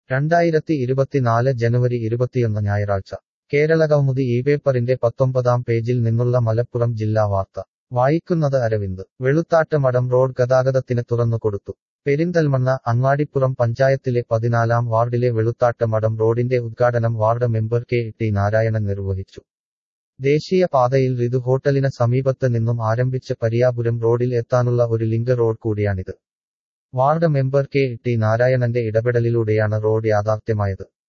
രണ്ടായിരത്തി ഇരുപത്തിനാല് ജനുവരി ഇരുപത്തിയൊന്ന് ഞായറാഴ്ച കേരളകൗമുദി ഈ പേപ്പറിന്റെ പത്തൊമ്പതാം പേജിൽ നിന്നുള്ള മലപ്പുറം ജില്ലാ വാർത്ത വായിക്കുന്നത് അരവിന്ദ് വെളുത്താട്ട് മഠം റോഡ് ഗതാഗതത്തിന് തുറന്നുകൊടുത്തു പെരിന്തൽമണ്ണ അങ്ങാടിപ്പുറം പഞ്ചായത്തിലെ പതിനാലാം വാർഡിലെ വെളുത്താട്ട് മഠം റോഡിന്റെ ഉദ്ഘാടനം ward member K T Narayanan നിർവഹിച്ചു ദേശീയ പാതയിൽ ഋതു ഹോട്ടലിന് സമീപത്ത് നിന്നും ആരംഭിച്ച് പരിയാപുരം റോഡിൽ എത്താനുള്ള ഒരു ലിങ്ക് റോഡ് കൂടിയാണിത് വാർഡ് മെമ്പർ കെ ടി നാരായണന്റെ ഇടപെടലിലൂടെയാണ് റോഡ് യാഥാർത്ഥ്യമായത്